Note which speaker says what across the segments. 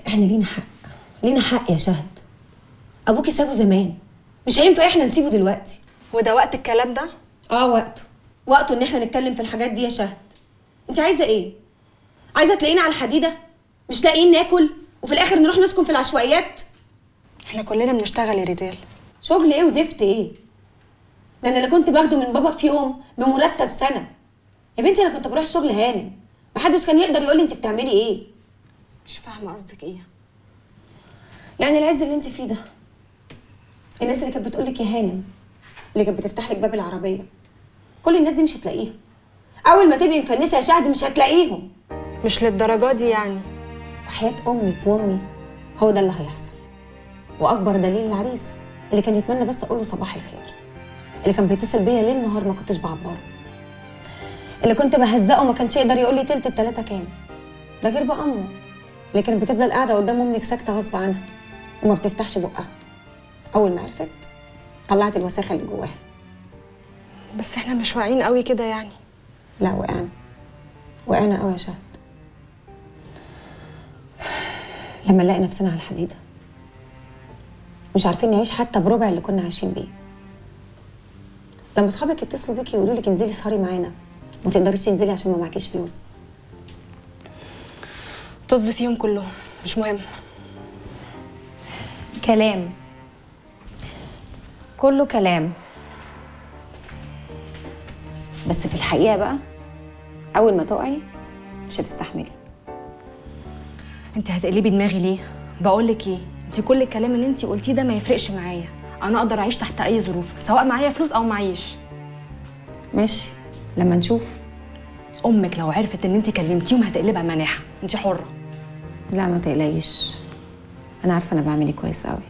Speaker 1: احنا لينا حق لينا حق يا شهد ابوكي سابه زمان مش هينفع احنا نسيبه دلوقتي
Speaker 2: وده وقت الكلام ده
Speaker 1: اه وقته وقته ان احنا نتكلم في الحاجات دي يا شهد انت عايزه ايه عايزه تلاقينا على الحديده مش لاقيين ناكل وفي الاخر نروح نسكن في العشوائيات
Speaker 2: احنا كلنا بنشتغل يا ريتال
Speaker 1: شغل ايه وزفت ايه ده انا اللي كنت باخده من بابا في يوم بمرتب سنه يا بنتي انا كنت بروح الشغل هانم محدش كان يقدر يقول لي انت بتعملي ايه
Speaker 2: مش فاهمه قصدك ايه
Speaker 1: يعني العز اللي انت فيه ده الناس اللي كانت بتقول لك يا هانم اللي كانت بتفتح لك باب العربيه كل الناس دي مش هتلاقيها اول ما تبقي مفلسه يا شهد مش هتلاقيهم
Speaker 2: مش للدرجه دي يعني
Speaker 1: وحياه امك وامي هو ده اللي هيحصل واكبر دليل العريس اللي كان يتمنى بس اقول له صباح الخير اللي كان بيتصل بيا ليل نهار ما كنتش بعبره اللي كنت بهزقه ما كانش يقدر يقول لي تلت التلاته كام ده غير بقى امه اللي كانت بتفضل قاعده قدام امك ساكته غصب عنها وما بتفتحش بقها اول ما عرفت طلعت الوساخه اللي جواها
Speaker 2: بس احنا مش واعيين قوي كده يعني
Speaker 1: لا وقعنا وقعنا قوي يا شهد لما نلاقي نفسنا على الحديده مش عارفين نعيش حتى بربع اللي كنا عايشين بيه لما اصحابك يتصلوا بيكي يقولوا لك انزلي سهري معانا ما تقدريش تنزلي عشان ما معكيش فلوس
Speaker 2: طز فيهم كلهم مش مهم
Speaker 3: كلام كله كلام
Speaker 1: بس في الحقيقه بقى اول ما تقعي مش هتستحملي
Speaker 2: انت هتقلبي دماغي ليه بقول لك ايه انت كل الكلام اللي انت قلتيه ده ما يفرقش معايا انا اقدر اعيش تحت اي ظروف سواء معايا فلوس او معيش
Speaker 1: ماشي لما نشوف
Speaker 2: امك لو عرفت ان انت كلمتيهم هتقلبها مناحه انت حره
Speaker 1: لا ما تقلقيش انا عارفه انا بعمل ايه كويس قوي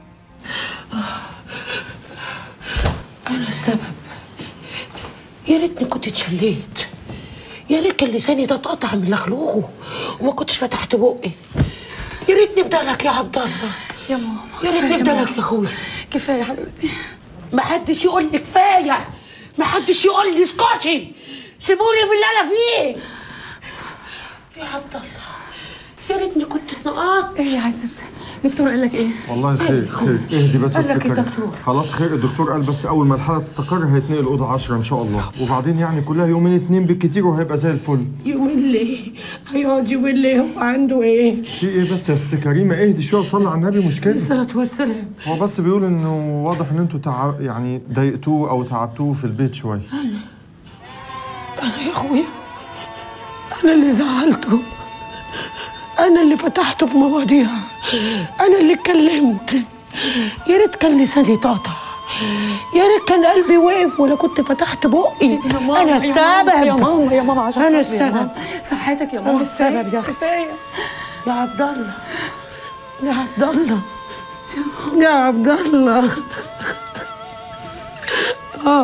Speaker 4: أنا السبب يا ريتني كنت اتشليت يا ريت كان لساني ده اتقطع من لخلوقه وما كنتش فتحت بقي يا ريتني بدالك يا عبد الله
Speaker 5: يا ماما
Speaker 4: يا ريتني بدالك يا اخويا
Speaker 5: كفايه يا حبيبتي
Speaker 4: ما حدش يقول لي كفايه ما حدش يقول لي اسكتي سيبوني في اللي انا فيه يا عبد الله يا ريتني كنت اتنقطت
Speaker 5: ايه يا عزت دكتور قال لك ايه
Speaker 6: والله خير خير اهدي بس
Speaker 4: قال لك
Speaker 6: افتكري.
Speaker 4: الدكتور.
Speaker 6: خلاص خير الدكتور قال بس اول ما الحاله تستقر هيتنقل اوضه 10 ان شاء الله وبعدين يعني كلها يومين اتنين بالكتير وهيبقى زي الفل
Speaker 4: يومين ليه هيقعد يومين ليه هو عنده ايه
Speaker 6: في ايه بس يا ست كريمه اهدي شويه وصلي على النبي مش كده
Speaker 4: الصلاة والسلام
Speaker 6: هو بس بيقول انه واضح ان انتوا تع... يعني ضايقتوه او تعبتوه في البيت شويه
Speaker 4: أنا يا أخويا أنا اللي زعلته أنا اللي فتحته في مواضيع أنا اللي اتكلمت يا ريت كان لساني تقطع يا ريت كان قلبي وقف ولا كنت فتحت بقي أنا السبب
Speaker 5: يا ماما يا ماما عشان
Speaker 4: أنا
Speaker 5: خاطري يا
Speaker 4: السبب
Speaker 5: ماما. صحتك يا
Speaker 4: أنا
Speaker 5: ماما
Speaker 4: السبب يا أختي
Speaker 5: كفايه
Speaker 4: يا عبد الله يا عبد الله يا عبد الله آه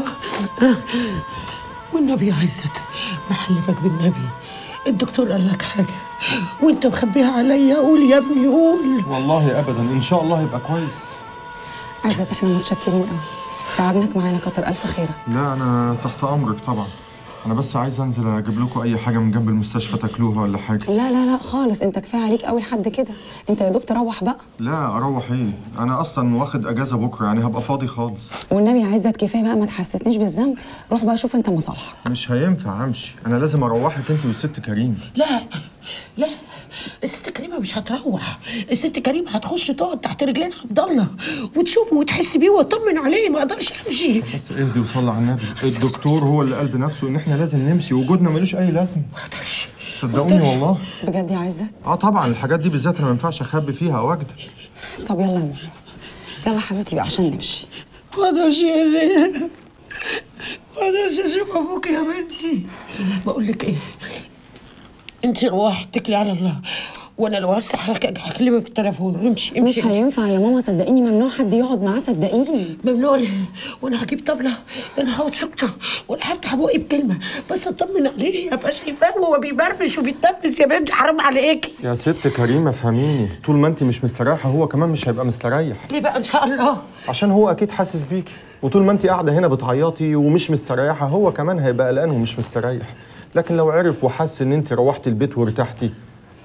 Speaker 4: والنبي يا عزت محلفك بالنبي الدكتور قال لك حاجة وانت مخبيها عليا قول يا ابني قول
Speaker 6: والله ابدا ان شاء الله هيبقى كويس
Speaker 1: عزت احنا متشكرين قوي تعبناك معانا كتر الف خيرك
Speaker 6: لا انا تحت امرك طبعا انا بس عايز انزل اجيب لكم اي حاجه من جنب المستشفى تاكلوها ولا حاجه
Speaker 1: لا لا لا خالص انت كفايه عليك قوي لحد كده انت يا دوب تروح بقى
Speaker 6: لا اروح ايه انا اصلا واخد اجازه بكره يعني هبقى فاضي خالص
Speaker 1: والنبي يا عزت كفايه بقى ما تحسسنيش بالذنب روح بقى شوف انت مصالحك
Speaker 6: مش هينفع امشي انا لازم اروحك انت والست كريم
Speaker 4: لا لا الست كريمة مش هتروح الست كريمة هتخش تقعد تحت رجلين عبد الله وتشوفه وتحس بيه وتطمن عليه ما اقدرش امشي
Speaker 6: بس اهدي وصلي على النبي الدكتور هو اللي قال بنفسه ان احنا لازم نمشي وجودنا ملوش اي لازمه
Speaker 4: ما اقدرش
Speaker 6: صدقوني والله
Speaker 1: بجد يا عزت
Speaker 6: اه طبعا الحاجات دي بالذات انا ما ينفعش اخبي فيها او اكذب
Speaker 1: طب يلا يا ماما يلا حبيبتي بقى عشان نمشي
Speaker 4: ما اقدرش يا زينب ما اقدرش اشوف ابوك يا بنتي بقول لك ايه انت روحي اتكلي على الله وانا لو هسه هك- هكلمك في التليفون امشي امشي
Speaker 1: مش هينفع يا ماما صدقيني ممنوع حد يقعد معاه صدقيني
Speaker 4: ممنوع ليه؟ وانا هجيب طبله انا هقعد سكته ولا هفتح بقي بكلمه بس اطمن عليه ابقى شايفاه وهو بيبربش وبيتنفس يا بنتي حرام عليكي
Speaker 6: يا ست كريمه فهميني طول ما انت مش مستريحه هو كمان مش هيبقى مستريح
Speaker 4: ليه بقى ان شاء الله
Speaker 6: عشان هو اكيد حاسس بيكي وطول ما انت قاعده هنا بتعيطي ومش مستريحه هو كمان هيبقى قلقان ومش مستريح لكن لو عرف وحس ان انت روحتي البيت وارتحتي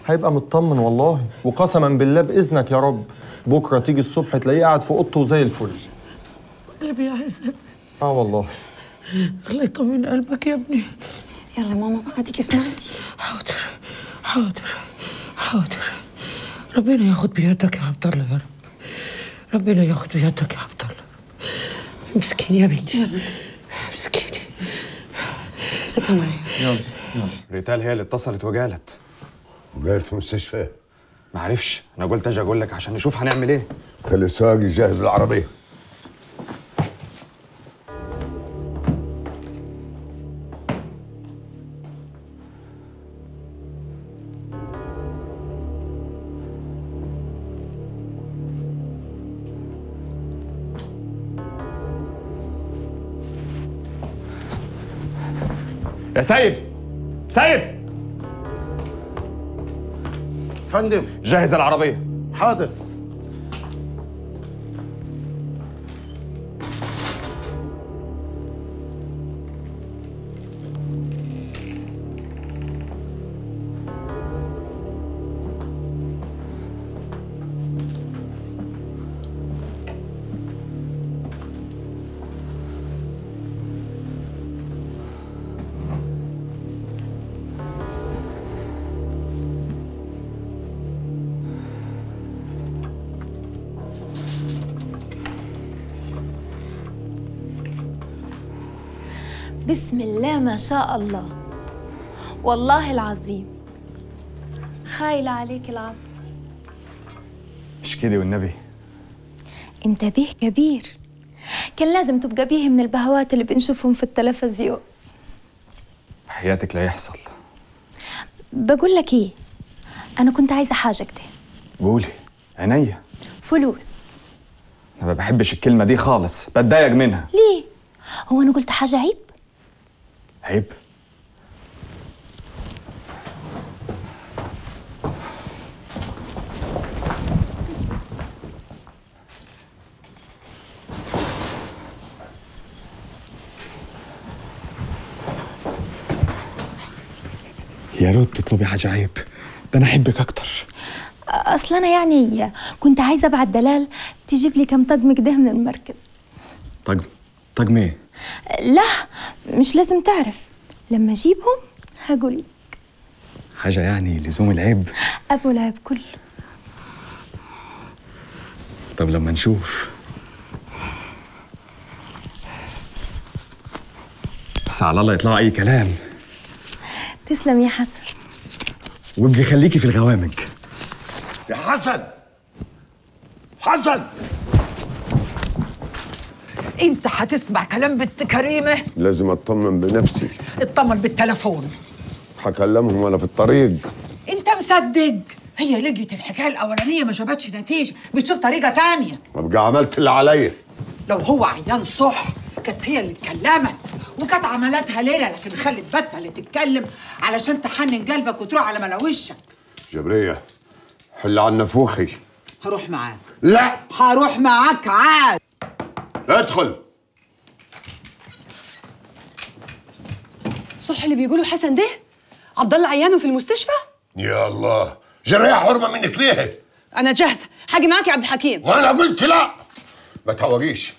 Speaker 6: هيبقى مطمن والله وقسما بالله باذنك يا رب بكره تيجي الصبح تلاقيه قاعد في اوضته زي الفل
Speaker 4: نبي يا عزت
Speaker 6: اه والله
Speaker 4: الله يطمن قلبك يا ابني
Speaker 1: يلا يا ماما بقى ديكي سمعتي
Speaker 4: حاضر حاضر حاضر ربنا ياخد بيدك يا عبد الله يا رب ربنا ياخد بيدك يا عبد الله مسكين يا بنتي مسكين
Speaker 1: امسكها معايا
Speaker 6: يلا يلا
Speaker 3: ريتال هي اللي اتصلت وجالت
Speaker 7: وقالت المستشفى
Speaker 3: معرفش انا قلت اجي اقول لك عشان نشوف هنعمل ايه
Speaker 7: خلي السواق يجهز العربية
Speaker 3: يا سيد سيد
Speaker 7: فندم
Speaker 3: جهز العربيه
Speaker 7: حاضر
Speaker 8: بسم الله ما شاء الله والله العظيم خايلة عليك العظيم
Speaker 3: مش كده والنبي
Speaker 8: انت بيه كبير كان لازم تبقى بيه من البهوات اللي بنشوفهم في التلفزيون
Speaker 3: حياتك لا يحصل
Speaker 8: بقول لك ايه انا كنت عايزة حاجة كده
Speaker 3: قولي عينيا
Speaker 8: فلوس
Speaker 3: انا ما بحبش الكلمه دي خالص بتضايق منها
Speaker 8: ليه هو انا قلت حاجة عيب
Speaker 3: عيب يا ريت تطلبي حاجه عيب ده انا احبك اكتر
Speaker 8: اصل انا يعني كنت عايزة ابعت دلال تجيب لي كم طقم كده من المركز
Speaker 3: طقم طقم ايه
Speaker 8: لا مش لازم تعرف لما اجيبهم هقول
Speaker 3: حاجه يعني لزوم العيب
Speaker 8: ابو العيب كله
Speaker 3: طب لما نشوف بس على الله يطلعوا اي كلام
Speaker 8: تسلم يا حسن
Speaker 3: وابقي خليكي في الغوامج
Speaker 7: يا حسن حسن
Speaker 4: انت هتسمع كلام بنت كريمه
Speaker 7: لازم اطمن بنفسي
Speaker 4: اطمن بالتليفون
Speaker 7: هكلمهم وانا في الطريق
Speaker 4: انت مصدق هي لقيت الحكايه الاولانيه ما جابتش نتيجه بتشوف طريقه تانية
Speaker 7: ابقى عملت اللي عليا
Speaker 4: لو هو عيان صح كانت هي اللي اتكلمت وكانت عملتها ليله لكن خلت بنتها اللي تتكلم علشان تحنن قلبك وتروح على ملاوشك
Speaker 7: جبرية حل عن نفوخي
Speaker 4: هروح معاك
Speaker 7: لا
Speaker 4: هروح معاك عاد
Speaker 7: ادخل
Speaker 5: صح اللي بيقولوا حسن ده عبد الله عيانه في المستشفى
Speaker 7: يا الله جرية حرمة منك ليه
Speaker 5: انا جاهزه حاجي معاك يا عبد الحكيم
Speaker 7: وانا قلت لا ما تهوجيش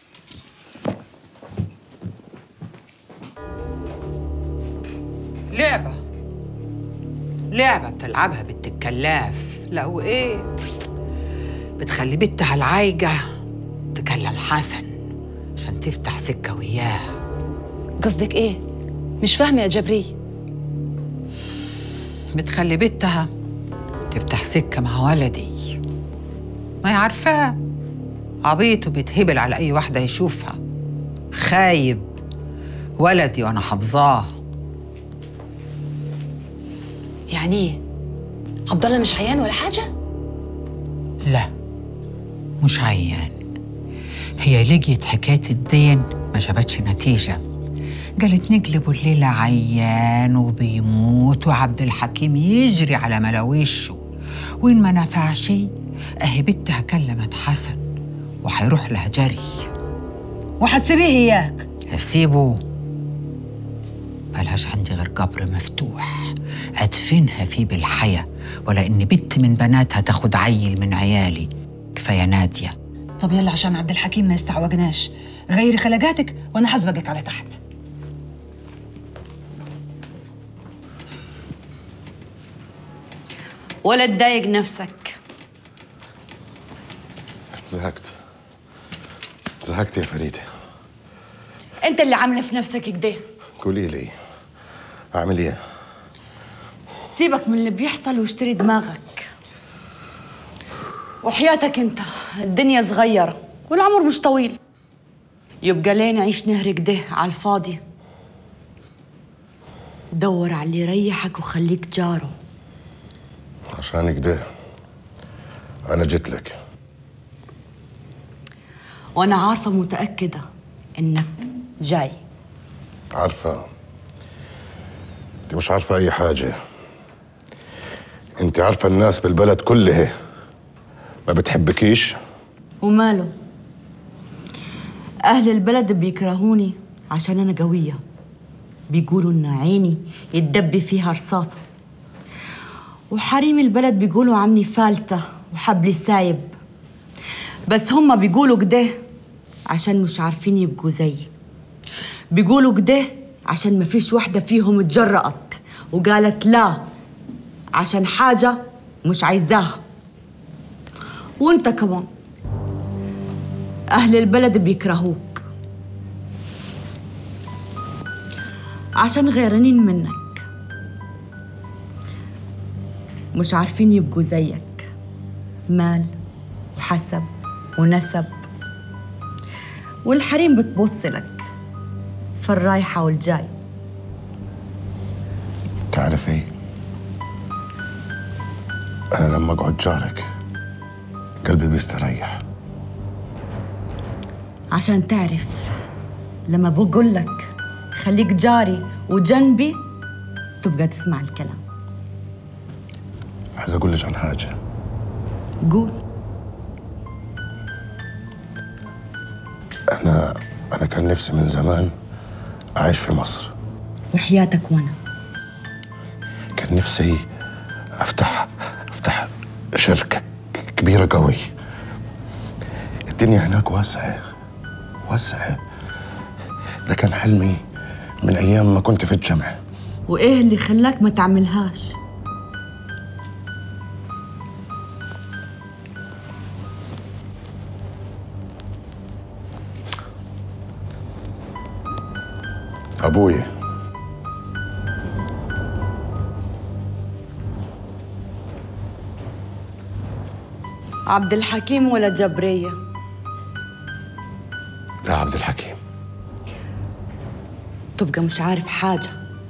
Speaker 4: لعبة لعبة بتلعبها بنت الكلاف لا وإيه بتخلي بنتها العايجة تكلم حسن عشان تفتح سكة وياه
Speaker 5: قصدك ايه مش فاهمه يا جبري
Speaker 4: بتخلي بنتها تفتح سكة مع ولدي ما هي عارفاه عبيط وبيتهبل على أي واحدة يشوفها خايب ولدي وأنا حافظاه
Speaker 5: يعني ايه عبد الله مش عيان ولا حاجه
Speaker 4: لا مش عيان هي لقيت حكاية الدين ما جابتش نتيجة قالت نقلبوا الليلة عيان وبيموت وعبد الحكيم يجري على ملاوشه وإن ما نفعش أهي بنتها كلمت حسن وحيروح لها جري
Speaker 5: وهتسيبيه اياك
Speaker 4: هسيبه ملهاش عندي غير قبر مفتوح أدفنها فيه بالحياة
Speaker 9: ولا إن بنت من بناتها تاخد عيل من عيالي كفاية نادية
Speaker 5: طب يلا عشان عبد الحكيم ما يستعوجناش غيري خلقاتك وانا حاسبقك على تحت ولا تضايق نفسك
Speaker 10: زهقت زهقت يا فريدة
Speaker 5: انت اللي عامله في نفسك كده
Speaker 10: قولي لي أعمل إيه؟
Speaker 5: سيبك من اللي بيحصل واشتري دماغك وحياتك انت الدنيا صغيرة والعمر مش طويل يبقى ليه نعيش نهر كده على الفاضي دور على اللي يريحك وخليك جاره
Speaker 10: عشان كده أنا جيت لك
Speaker 5: وانا عارفة متأكدة انك جاي
Speaker 10: عارفة أنت مش عارفة أي حاجة أنت عارفة الناس بالبلد كلها ما بتحبكيش
Speaker 5: وماله أهل البلد بيكرهوني عشان أنا قوية بيقولوا إن عيني يتدبي فيها رصاصة وحريم البلد بيقولوا عني فالتة وحبلي سايب بس هما بيقولوا كده عشان مش عارفين يبقوا زيي بيقولوا كده عشان مفيش واحدة فيهم اتجرأت وقالت لا عشان حاجة مش عايزاها وانت كمان أهل البلد بيكرهوك عشان غيرانين منك مش عارفين يبقوا زيك مال وحسب ونسب والحريم بتبص لك في الرايحة والجاي
Speaker 10: تعرف إيه؟ أنا لما أقعد جارك قلبي بيستريح
Speaker 5: عشان تعرف لما بقول لك خليك جاري وجنبي تبقى تسمع الكلام
Speaker 10: عايز أقول لك عن حاجة
Speaker 5: قول
Speaker 10: أنا أنا كان نفسي من زمان أعيش في مصر
Speaker 5: وحياتك وانا
Speaker 10: كان نفسي افتح افتح شركة كبيرة قوي الدنيا هناك واسعة واسعة ده كان حلمي من أيام ما كنت في الجامعة
Speaker 5: وايه اللي خلاك ما تعملهاش
Speaker 10: أبوي
Speaker 5: عبد الحكيم ولا جبرية
Speaker 10: لا عبد الحكيم
Speaker 5: تبقى مش عارف حاجة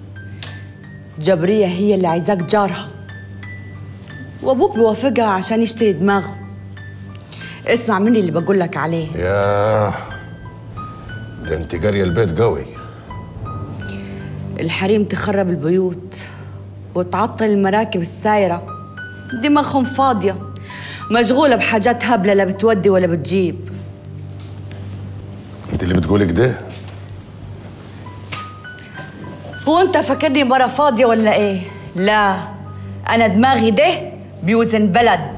Speaker 5: جبرية هي اللي عايزاك جارها وابوك بيوافقها عشان يشتري دماغه اسمع مني اللي بقول لك عليه
Speaker 10: يا ده انت جارية البيت قوي
Speaker 5: الحريم تخرب البيوت وتعطل المراكب السايرة دماغهم فاضية مشغولة بحاجات هبلة لا بتودي ولا بتجيب
Speaker 10: انت اللي بتقولي كده
Speaker 5: هو انت فاكرني مرة فاضية ولا ايه؟ لا انا دماغي ده بيوزن بلد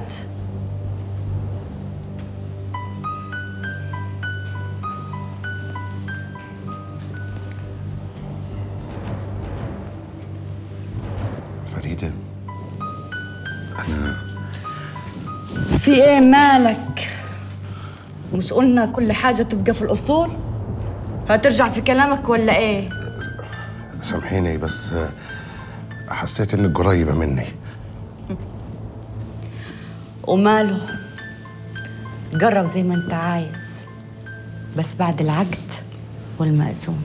Speaker 10: فريدة أنا
Speaker 5: في ايه مالك؟ مش قلنا كل حاجة تبقى في الأصول؟ هترجع في كلامك ولا ايه؟
Speaker 10: سامحيني بس حسيت إنك قريبة مني
Speaker 5: وماله؟ جرب زي ما انت عايز بس بعد العقد والمأذون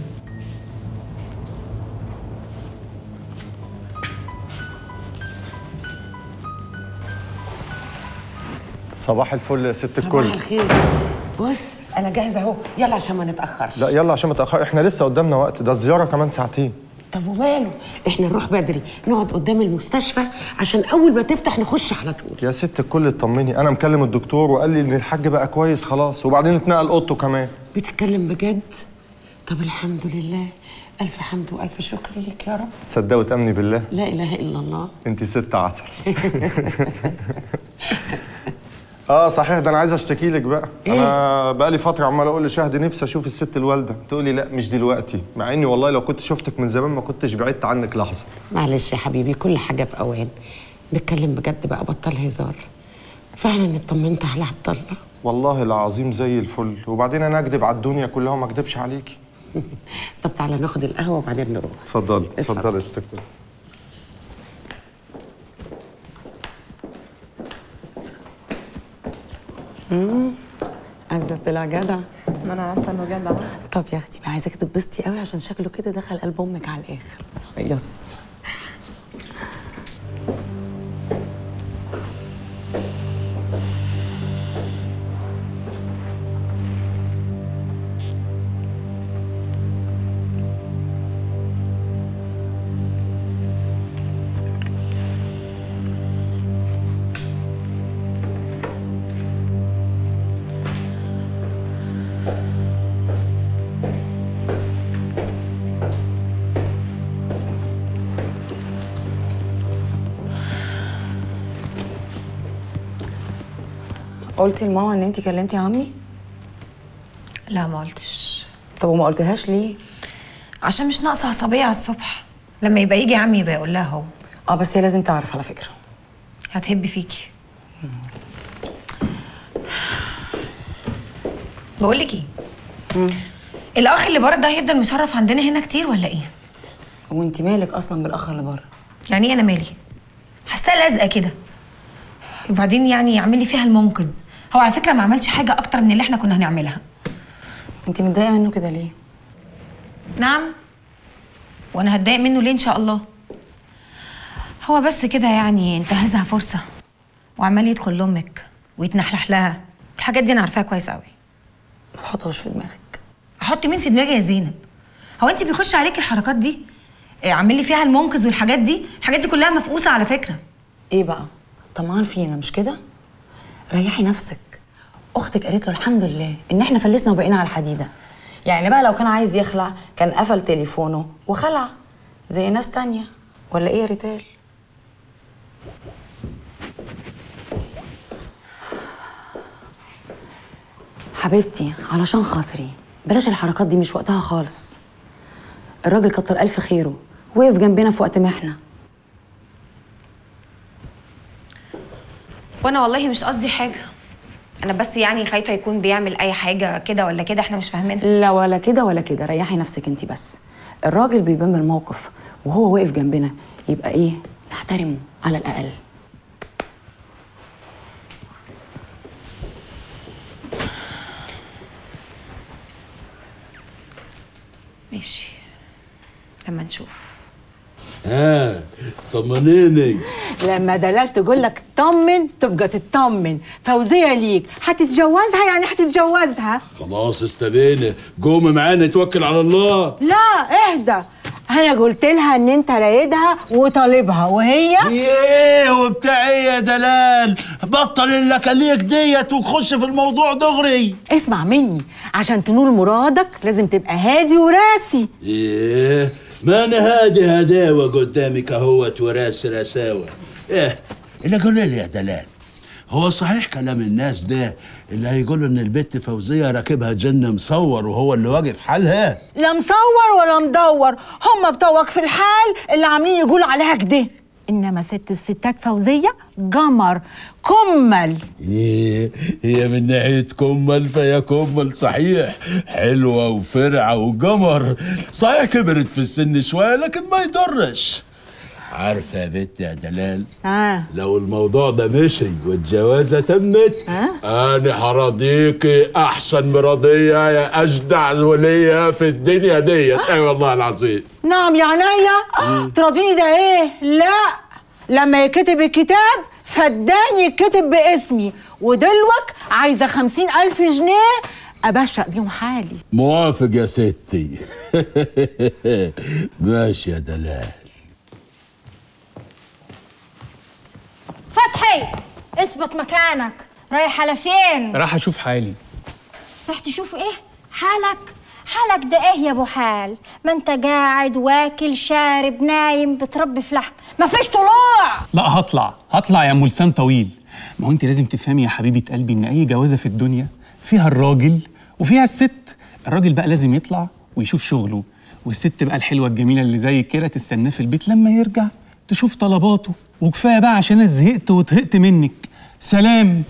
Speaker 6: صباح الفل يا ست
Speaker 4: صباح
Speaker 6: الكل
Speaker 4: الخير بص انا جاهزه اهو يلا عشان ما نتاخرش
Speaker 6: لا يلا عشان ما تاخر احنا لسه قدامنا وقت ده الزياره كمان ساعتين
Speaker 4: طب وماله احنا نروح بدري نقعد قدام المستشفى عشان اول ما تفتح نخش على طول
Speaker 6: يا ست الكل اطمني انا مكلم الدكتور وقال لي ان الحاج بقى كويس خلاص وبعدين اتنقل اوضته كمان
Speaker 4: بتتكلم بجد طب الحمد لله الف حمد والف شكر لك يا رب
Speaker 6: صدق وتامني بالله
Speaker 4: لا اله الا الله
Speaker 6: انت ست عسل اه صحيح ده انا عايز اشتكي لك بقى انا بقى لي فتره عمال اقول لشهد نفسي اشوف الست الوالده تقولي لا مش دلوقتي مع اني والله لو كنت شفتك من زمان ما كنتش بعدت عنك لحظه
Speaker 4: معلش يا حبيبي كل حاجه باوان نتكلم بجد بقى بطل هزار فعلا اطمنت على عبد الله
Speaker 6: والله العظيم زي الفل وبعدين انا اكذب على الدنيا كلها وما اكذبش عليكي
Speaker 4: طب تعالى ناخد القهوه وبعدين نروح
Speaker 6: اتفضلي اتفضلي يا ست الكل.
Speaker 5: عايزة طلع جدع
Speaker 2: ما انا عارفه انه جدع
Speaker 5: طب يا اختي بقى عايزاك تتبسطي قوي عشان شكله كده دخل قلب امك على الاخر يس قلتي لماما ان انت كلمتي عمي
Speaker 1: لا ما قلتش
Speaker 5: طب وما قلتهاش ليه
Speaker 1: عشان مش ناقصه عصبيه على الصبح لما يبقى يجي عمي يبقى يقول لها هو
Speaker 5: اه بس هي لازم تعرف على فكره
Speaker 1: هتهب فيكي بقول لك ايه الاخ اللي بره ده هيفضل مشرف عندنا هنا كتير ولا ايه
Speaker 5: وانت مالك اصلا بالاخ اللي بره
Speaker 1: يعني ايه انا مالي حاساه لازقه كده وبعدين يعني يعمل لي فيها المنقذ هو على فكره ما عملش حاجه اكتر من اللي احنا كنا هنعملها
Speaker 5: انت متضايقه منه كده ليه
Speaker 1: نعم وانا هتضايق منه ليه ان شاء الله هو بس كده يعني انتهزها فرصه وعمال يدخل لامك ويتنحلح لها الحاجات دي انا عارفاها كويس قوي
Speaker 5: ما تحطهاش في دماغك
Speaker 1: احط مين في دماغي يا زينب هو انت بيخش عليكي الحركات دي إيه، عامل لي فيها المنقذ والحاجات دي الحاجات دي كلها مفقوسه على فكره
Speaker 5: ايه بقى طمعان فينا مش كده ريحي نفسك اختك قالت له الحمد لله ان احنا فلسنا وبقينا على الحديده يعني بقى لو كان عايز يخلع كان قفل تليفونه وخلع زي ناس تانية ولا ايه يا ريتال حبيبتي علشان خاطري بلاش الحركات دي مش وقتها خالص الراجل كتر الف خيره وقف جنبنا في وقت ما احنا
Speaker 1: وانا والله مش قصدي حاجه انا بس يعني خايفه يكون بيعمل اي حاجه كده ولا كده احنا مش فاهمينها
Speaker 5: لا ولا كده ولا كده ريحي نفسك انت بس الراجل بيبان بالموقف وهو واقف جنبنا يبقى ايه نحترمه على الاقل
Speaker 1: ماشي لما نشوف
Speaker 11: ها طمنيني
Speaker 12: لما دلال تقول لك طمن تبقى تطمن فوزيه ليك هتتجوزها يعني هتتجوزها
Speaker 11: خلاص استبينا قوم معانا توكل على الله
Speaker 12: لا اهدى انا قلت لها ان انت رايدها وطالبها وهي
Speaker 11: ايه وبتاع ايه يا دلال بطل اللكاليك ديت وخش في الموضوع دغري
Speaker 12: اسمع مني عشان تنول مرادك لازم تبقى هادي وراسي
Speaker 11: ايه ما انا هادي هداوه قدامك اهوت وراس رساوه ايه اللي قول لي يا دلال هو صحيح كلام الناس ده اللي هيقولوا ان البت فوزيه راكبها جن مصور وهو اللي واقف حالها
Speaker 12: لا مصور ولا مدور هم بتوعك في الحال اللي عاملين يقولوا عليها كده انما ست الستات فوزيه قمر كمل
Speaker 11: ايه هي من ناحيه كمل فهي كمل صحيح حلوه وفرعه وقمر صحيح كبرت في السن شويه لكن ما يضرش عارفه يا بنت يا دلال
Speaker 12: اه
Speaker 11: لو الموضوع ده مشي والجوازه تمت انا هراضيكي احسن مرضيه يا اجدع وليه في الدنيا ديت اي والله العظيم
Speaker 12: نعم يا عينيا تراضيني ده ايه لا لما يكتب الكتاب فداني يتكتب باسمي ودلوك عايزه خمسين ألف جنيه أبشرق بيهم حالي
Speaker 11: موافق يا ستي ماشي يا دلال
Speaker 13: فتحي اثبت مكانك رايح على فين
Speaker 3: راح اشوف حالي
Speaker 13: راح تشوف ايه حالك حالك ده ايه يا ابو حال ما انت قاعد واكل شارب نايم بتربي في لحم مفيش طلوع
Speaker 3: لا هطلع هطلع يا ام لسان طويل ما هو انت لازم تفهمي يا حبيبه قلبي ان اي جوازه في الدنيا فيها الراجل وفيها الست الراجل بقى لازم يطلع ويشوف شغله والست بقى الحلوه الجميله اللي زي كده تستناه في البيت لما يرجع تشوف طلباته وكفايه بقى عشان انا زهقت وطهقت منك سلام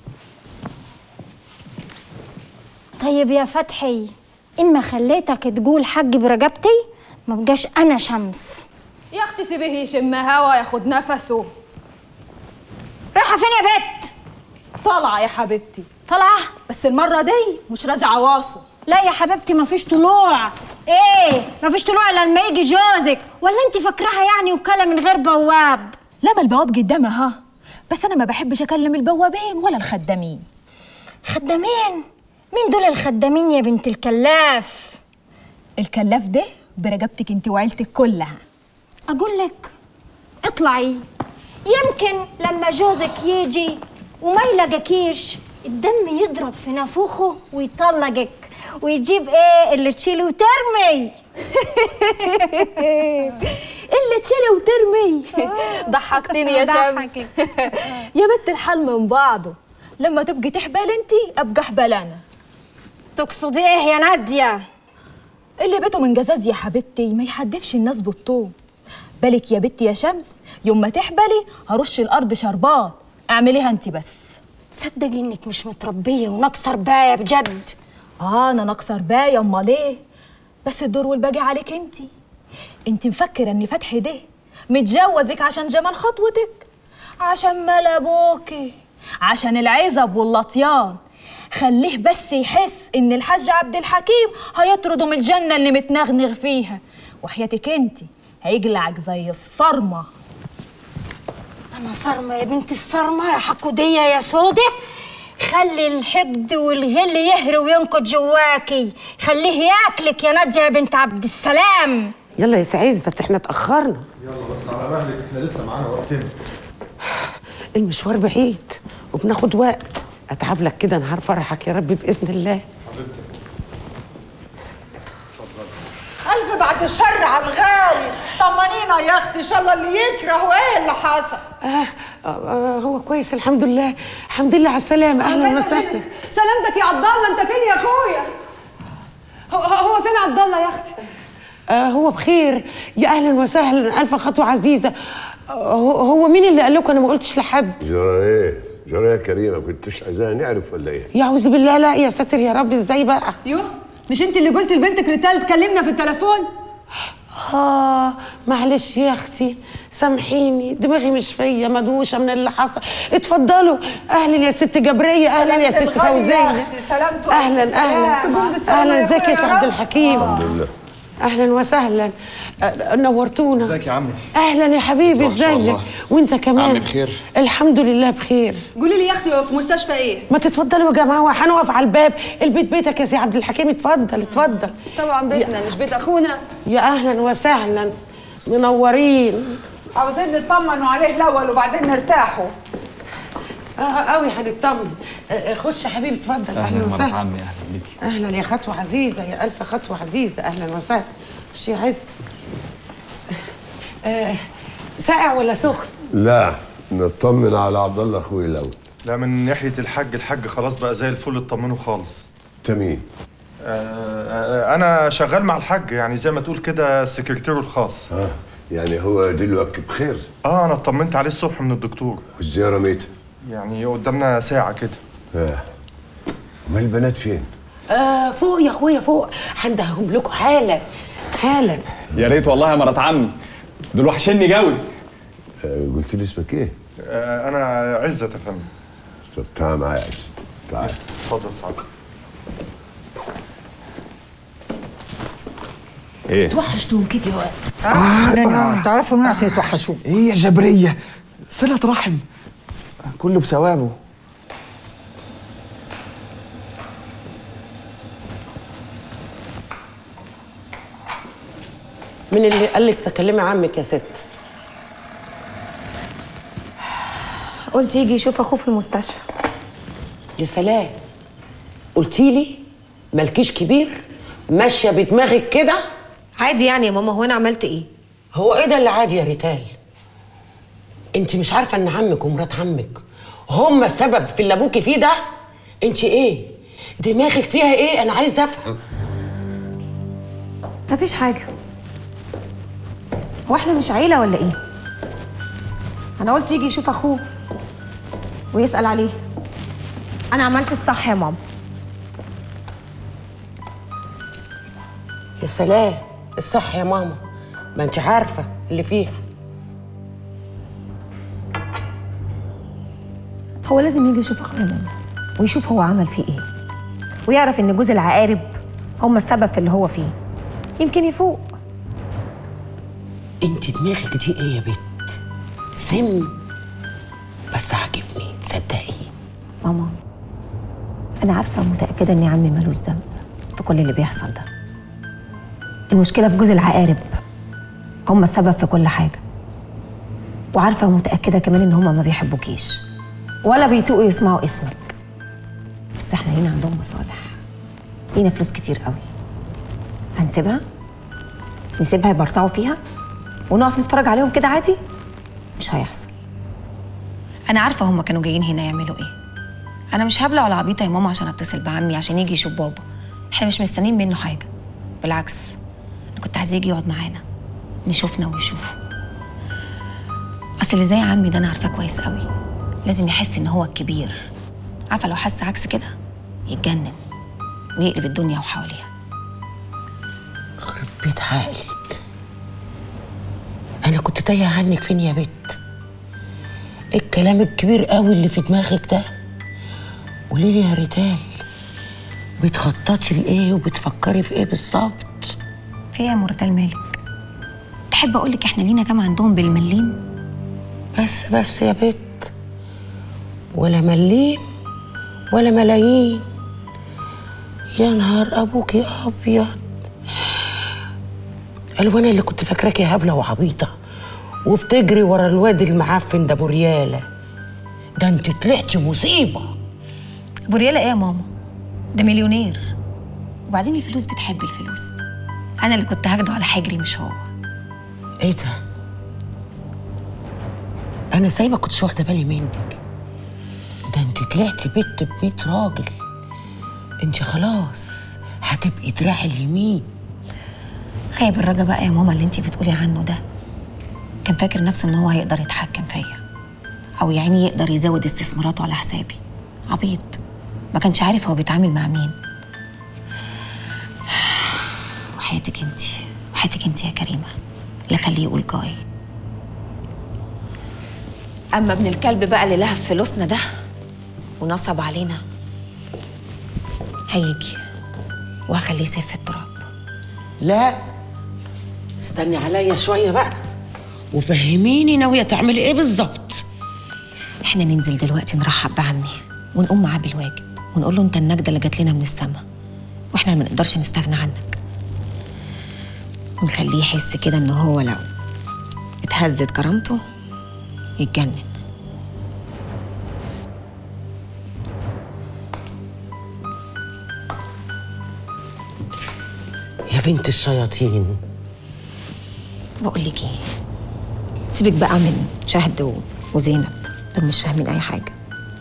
Speaker 13: طيب يا فتحي اما خليتك تقول حق برقبتي ما بقاش انا شمس
Speaker 2: يا اختي سيبيه يشم هوا ياخد نفسه
Speaker 13: رايحه فين يا بت
Speaker 2: طالعه يا حبيبتي
Speaker 13: طالعه
Speaker 2: بس المره دي مش راجعه واصل
Speaker 13: لا يا حبيبتي مفيش طلوع ايه مفيش طلوع الا لما يجي جوزك ولا انت فاكراها يعني وكاله من غير بواب
Speaker 14: لا ما البواب قدامها ها بس انا ما بحبش اكلم البوابين ولا الخدامين
Speaker 13: خدامين مين دول الخدامين يا بنت الكلاف
Speaker 14: الكلاف ده برقبتك انت وعيلتك كلها
Speaker 13: اقول لك اطلعي يمكن لما جوزك يجي وما يلاقيكيش الدم يضرب في نافوخه ويطلقك ويجيب ايه اللي تشيله وترمي
Speaker 14: اللي تشيلي وترمي
Speaker 2: ضحكتني يا شمس يا بنت الحال من بعضه لما تبقي تحبل انت ابقى احبل انا
Speaker 13: تقصدي ايه يا ناديه
Speaker 14: اللي بيته من جزاز يا حبيبتي ما يحدفش الناس بالطوب بالك يا بنتي يا شمس يوم ما تحبلي هرش الارض شربات اعمليها انت بس
Speaker 13: تصدقي انك مش متربيه وناقصه ربايه بجد
Speaker 14: اه انا ناقصه ربايه امال ايه بس الدور والباقي عليك انت انت مفكره ان فتحي ده متجوزك عشان جمال خطوتك عشان مال ابوكي عشان العزب واللطيان خليه بس يحس ان الحاج عبد الحكيم هيطرده من الجنه اللي متنغنغ فيها وحياتك انت هيجلعك زي الصرمه
Speaker 13: انا صرمه يا بنت الصرمه يا حكوديه يا سوده خلي الحقد والغل يهري وينكت جواكي خليه ياكلك يا ناديه يا بنت عبد السلام
Speaker 4: يلا يا سعيزة احنا اتأخرنا
Speaker 6: يلا بس على مهلك احنا لسه معانا وقتين
Speaker 4: المشوار بعيد وبناخد وقت اتعب لك كده نهار فرحك يا رب بإذن الله
Speaker 12: ألف بعد الشر على الغالي طمنينا يا أختي إن شاء الله اللي يكره وإيه اللي حصل
Speaker 4: آه, آه هو كويس الحمد لله الحمد لله على السلامة أهلا وسهلا
Speaker 15: سلامتك يا عبد الله انت فين يا اخويا هو, هو فين عبد الله يا اختي
Speaker 4: آه هو بخير يا أهلا وسهلا ألف خطوة عزيزة آه هو, هو مين اللي قال لكم أنا ما قلتش لحد
Speaker 7: جرى ايه؟ جرى يا كريمه كنتش عايزاها نعرف ولا ايه؟
Speaker 4: يعوذ بالله لا يا ساتر يا رب ازاي بقى
Speaker 15: يوه مش انت اللي قلت لبنتك ريتال تكلمنا في التليفون
Speaker 4: آه معلش يا أختي سامحيني دماغي مش فيا مدوشة من اللي حصل اتفضلوا أهلا يا ست جبرية أهلا يا ست فوزية
Speaker 12: سلامته
Speaker 4: أهلا أهلا
Speaker 15: تقوم بالسلامة
Speaker 4: أهلا
Speaker 15: يا
Speaker 4: ازيك يا
Speaker 15: أخويا
Speaker 4: سي
Speaker 15: يا
Speaker 4: عبد
Speaker 15: رب.
Speaker 4: الحكيم
Speaker 7: الحمد لله
Speaker 4: أهلا وسهلا آه، نورتونا
Speaker 3: ازيك يا عمتي
Speaker 4: أهلا يا حبيبي
Speaker 3: ما شاء
Speaker 4: ازيك
Speaker 3: الله.
Speaker 4: وأنت كمان
Speaker 3: عامل بخير؟
Speaker 4: الحمد لله بخير
Speaker 15: قولي لي يا اختي هو في مستشفى ايه
Speaker 4: ما تتفضلوا يا جماعة هنقف على الباب البيت بيتك يا سي عبد الحكيم اتفضل اتفضل
Speaker 15: طبعا بيتنا مش بيت اخونا
Speaker 4: يا أهلا وسهلا منورين
Speaker 12: عاوزين نطمنوا عليه الأول وبعدين نرتاحوا
Speaker 4: اه قوي هنطمن آه، آه، خش يا حبيبي اتفضل اهلا
Speaker 3: مرات
Speaker 4: وسهلا
Speaker 3: عمي اهلا بيكي
Speaker 4: اهلا يا خطوه عزيزه يا الف خطوه عزيزه اهلا وسهلا خش يا عز آه ساقع ولا سخن
Speaker 7: لا نطمن على عبد الله اخوي الاول
Speaker 6: لا من ناحيه الحاج الحاج خلاص بقى زي الفل اطمنوا خالص
Speaker 7: تمين
Speaker 6: آه، انا شغال مع الحاج يعني زي ما تقول كده سكرتيره الخاص
Speaker 7: اه يعني هو دلوقتي بخير
Speaker 6: اه انا اطمنت عليه الصبح من الدكتور
Speaker 7: والزياره ميته
Speaker 6: يعني قدامنا ساعه كده
Speaker 7: اه امال البنات فين؟
Speaker 4: آه فوق يا اخويا فوق هندههم لكم حالا حالا
Speaker 3: يا ريت والله يا مرات عمي دول وحشني قوي
Speaker 7: آه قلت لي اسمك ايه؟
Speaker 6: آه انا عزت يا فندم
Speaker 7: طب تعال معايا يا عز تعال
Speaker 6: اتفضل سعد
Speaker 3: ايه
Speaker 14: توحشتهم كيف يا وقت
Speaker 12: آه تعرفوا مين عشان يتوحشوا
Speaker 3: ايه يا جبريه صله رحم كله بثوابه
Speaker 4: من اللي قال لك تكلمي عمك يا ست
Speaker 8: قلت يجي يشوف اخوه في المستشفى
Speaker 4: يا سلام قلتي لي مالكيش كبير ماشيه بدماغك كده
Speaker 1: عادي يعني يا ماما هو انا عملت ايه
Speaker 4: هو ايه ده اللي عادي يا ريتال انت مش عارفه ان عمك ومرات عمك هما السبب في اللي ابوكي فيه ده انت ايه دماغك فيها ايه انا عايزه افهم
Speaker 1: مفيش حاجه هو احنا مش عيله ولا ايه انا قلت يجي يشوف اخوه ويسال عليه انا عملت الصح يا ماما
Speaker 4: يا سلام الصح يا ماما ما انت عارفه اللي فيها
Speaker 1: هو لازم يجي يشوف اخوه يا ماما ويشوف هو عمل فيه ايه ويعرف ان جوز العقارب هم السبب في اللي هو فيه يمكن يفوق
Speaker 4: انت دماغك دي ايه يا بت سم بس عاجبني تصدقي
Speaker 1: ماما انا عارفه ومتاكده ان عمي ملوش ذنب في كل اللي بيحصل ده المشكله في جوز العقارب هم السبب في كل حاجه وعارفه ومتاكده كمان ان هم ما بيحبوكيش ولا بيطيقوا يسمعوا اسمك بس احنا هنا عندهم مصالح لينا فلوس كتير قوي هنسيبها نسيبها يبرطعوا فيها ونقف نتفرج عليهم كده عادي مش هيحصل انا عارفه هم كانوا جايين هنا يعملوا ايه انا مش هبلع ولا عبيطه يا ماما عشان اتصل بعمي عشان يجي يشوف بابا احنا مش مستنيين منه حاجه بالعكس انا كنت عايزاه يجي يقعد معانا نشوفنا ويشوفه اصل اللي زي عمي ده انا عارفاه كويس قوي لازم يحس ان هو الكبير عارفه لو حس عكس كده يتجنن ويقلب الدنيا وحواليها
Speaker 4: بيت عقلك انا كنت تايه عنك فين يا بت إيه الكلام الكبير قوي اللي في دماغك ده قولي لي يا ريتال بتخططي لايه وبتفكري في ايه بالظبط
Speaker 1: في ايه يا مرتال مالك تحب اقول لك احنا لينا كام عندهم بالمليم
Speaker 4: بس بس يا بت ولا مليم ولا ملايين يا نهار ابوك يا ابيض قالوا انا اللي كنت فاكراكي هبله وعبيطه وبتجري ورا الواد المعفن ده برياله ده انت طلعتي مصيبه
Speaker 1: بوريالا ايه يا ماما ده مليونير وبعدين الفلوس بتحب الفلوس انا اللي كنت هاخده على حجري مش هو
Speaker 4: ايه ده انا ازاي ما كنتش واخده بالي منك ده انت طلعتي بنت ب راجل انت خلاص هتبقي دراع اليمين
Speaker 1: خايب الرجا بقى يا ماما اللي انتي بتقولي عنه ده كان فاكر نفسه ان هو هيقدر يتحكم فيا او يعني يقدر يزود استثماراته على حسابي عبيط ما كانش عارف هو بيتعامل مع مين وحياتك انتي وحياتك انتي يا كريمه لا خليه يقول جاي اما ابن الكلب بقى اللي لهف فلوسنا ده ونصب علينا هيجي وهخليه يسيب في التراب
Speaker 4: لا استني عليا شويه بقى وفهميني ناويه تعملي ايه بالظبط
Speaker 1: احنا ننزل دلوقتي نرحب بعمي ونقوم معاه بالواجب ونقول له انت النجده اللي جات لنا من السما واحنا ما نقدرش نستغنى عنك ونخليه يحس كده ان هو لو اتهزت كرامته يتجنن
Speaker 4: يا بنت الشياطين
Speaker 1: بقول لك ايه سيبك بقى من شهد و- وزينب دول مش فاهمين اي حاجه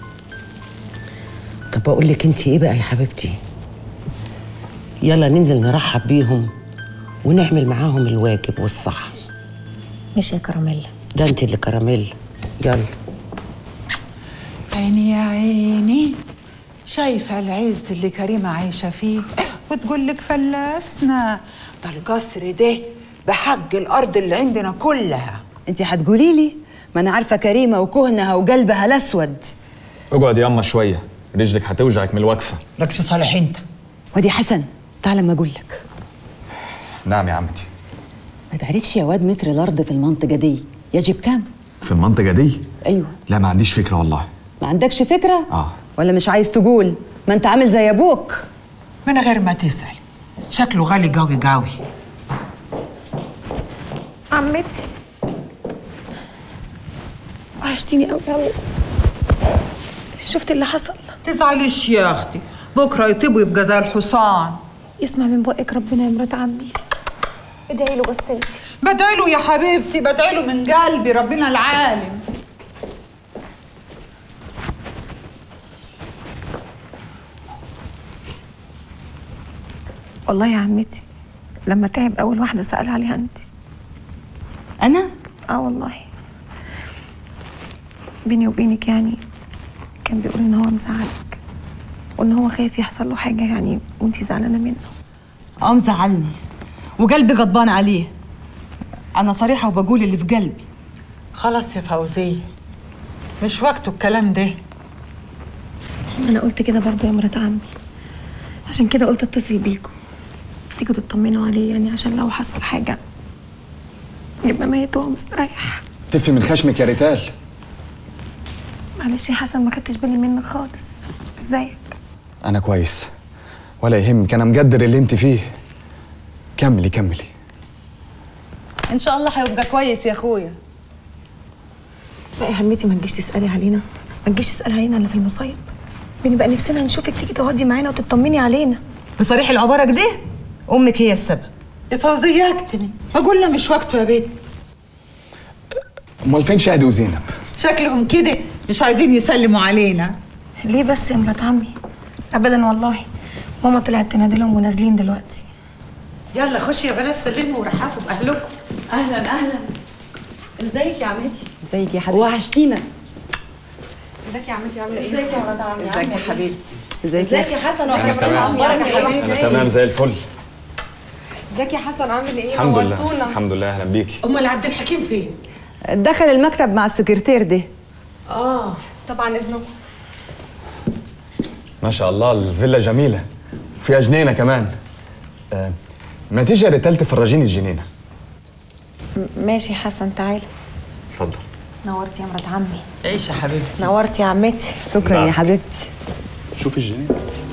Speaker 4: طب بقول لك انت ايه بقى يا حبيبتي يلا ننزل نرحب بيهم ونعمل معاهم الواجب والصح
Speaker 1: مش يا كراميلا
Speaker 4: ده انت اللي كراميل يلا
Speaker 12: عيني يا عيني شايفة العز اللي كريمة عايشة فيه وتقول لك فلسنا ده القصر ده بحج الأرض اللي عندنا كلها
Speaker 5: انت هتقولي لي ما انا عارفه كريمه وكهنها وقلبها الاسود
Speaker 16: اقعد ياما شويه رجلك هتوجعك من الوقفه
Speaker 12: لكش صالح انت
Speaker 5: ودي حسن تعال ما اقول لك
Speaker 16: نعم يا عمتي
Speaker 5: ما تعرفش يا واد متر الارض في المنطقه دي يجب كام
Speaker 16: في المنطقه دي
Speaker 5: ايوه
Speaker 16: لا ما عنديش فكره والله
Speaker 5: ما عندكش فكره
Speaker 16: اه
Speaker 5: ولا مش عايز تقول ما انت عامل زي ابوك
Speaker 12: من غير ما تسأل شكله غالي قوي قوي
Speaker 1: عمتي وحشتيني قوي قوي شفت اللي حصل
Speaker 12: تزعليش يا اختي بكره يطيبوا يبقى زي الحصان
Speaker 1: يسمع من بقك ربنا يا مرات عمي ادعي له بس انت
Speaker 12: بدعي له يا حبيبتي بدعي له من قلبي ربنا العالم
Speaker 1: والله يا عمتي لما تعب اول واحده سال عليها انت
Speaker 5: انا
Speaker 1: اه والله بيني وبينك يعني كان بيقول ان هو مزعلك وان هو خايف يحصل له حاجه يعني وانت زعلانه منه
Speaker 5: اه مزعلني وقلبي غضبان عليه انا صريحه وبقول اللي في قلبي
Speaker 12: خلاص يا فوزية مش وقته الكلام ده
Speaker 1: انا قلت كده برضه يا مرات عمي عشان كده قلت اتصل بيكم تيجوا تطمنوا عليه يعني عشان لو حصل حاجه يبقى ميت وهو مستريح
Speaker 16: تفي من خشمك يا ريتال
Speaker 1: معلش يا حسن ما خدتش بالي منك خالص ازيك
Speaker 16: انا كويس ولا يهمك انا مقدر اللي انت فيه كملي كملي
Speaker 5: ان شاء الله هيبقى كويس يا اخويا
Speaker 1: لا يا حميتي ما تجيش تسالي علينا ما تجيش تسالي علينا الا في المصايب بنبقى نفسنا نشوفك تيجي تقعدي معانا وتطمني علينا
Speaker 5: بصريح العباره كده امك هي السبب
Speaker 12: يا فوزية اكتمي بقول له مش وقته يا بنت
Speaker 16: امال فين شهد وزينب
Speaker 12: شكلهم كده مش عايزين يسلموا علينا
Speaker 1: ليه بس يا مرات عمي ابدا والله ماما طلعت تنادي لهم ونازلين دلوقتي
Speaker 12: يلا خشي يا بنات سلموا ورحبوا باهلكم
Speaker 2: اهلا اهلا ازيك يا عمتي
Speaker 5: ازيك يا حبيبتي
Speaker 2: وحشتينا ازيك يا عمتي عامله ايه ازيك يا مرات عمي
Speaker 12: ازيك يا حبيبتي
Speaker 2: ازيك يا حسن
Speaker 16: أنا
Speaker 2: واحنا
Speaker 16: تمام.
Speaker 2: اخبارك يا حبيبي
Speaker 16: انا تمام زي الفل
Speaker 2: ازيك يا حسن عامل ايه
Speaker 16: الحمد لله
Speaker 2: نورتونا.
Speaker 16: الحمد لله اهلا بيكي
Speaker 12: امال عبد الحكيم فين
Speaker 5: دخل المكتب مع السكرتير ده
Speaker 12: اه
Speaker 2: طبعا اذنكم
Speaker 16: ما شاء الله الفيلا جميله وفيها جنينه كمان آه ما تيجي يا ريتال تفرجيني الجنينه
Speaker 1: ماشي يا حسن تعالى
Speaker 16: اتفضل
Speaker 1: نورتي يا مرات عمي
Speaker 12: عيش يا حبيبتي
Speaker 1: نورتي يا عمتي
Speaker 5: شكرا
Speaker 16: نعم.
Speaker 5: يا حبيبتي
Speaker 16: شوفي الجنينه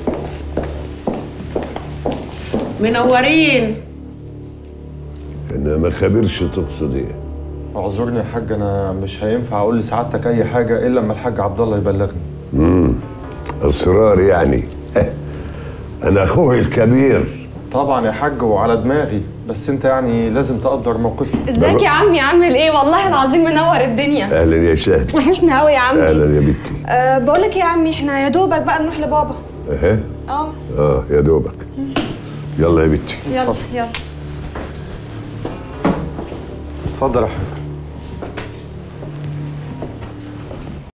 Speaker 4: منورين
Speaker 7: انا ما خبرش تقصد ايه
Speaker 6: اعذرني يا حاج انا مش هينفع اقول لسعادتك اي حاجه الا لما الحاج عبد الله يبلغني
Speaker 7: امم اسرار يعني انا اخوه الكبير
Speaker 6: طبعا يا حاج وعلى دماغي بس انت يعني لازم تقدر موقفي
Speaker 2: ازيك يا عمي عامل ايه والله العظيم منور الدنيا
Speaker 7: اهلا يا شهد
Speaker 2: وحشنا قوي يا عمي
Speaker 7: اهلا يا بنتي
Speaker 2: أه بقول لك يا عمي احنا يا دوبك بقى نروح لبابا
Speaker 7: اها
Speaker 2: اه
Speaker 7: اه يا دوبك يلا يا بنتي
Speaker 2: يلا يلا
Speaker 6: اتفضل يا حاج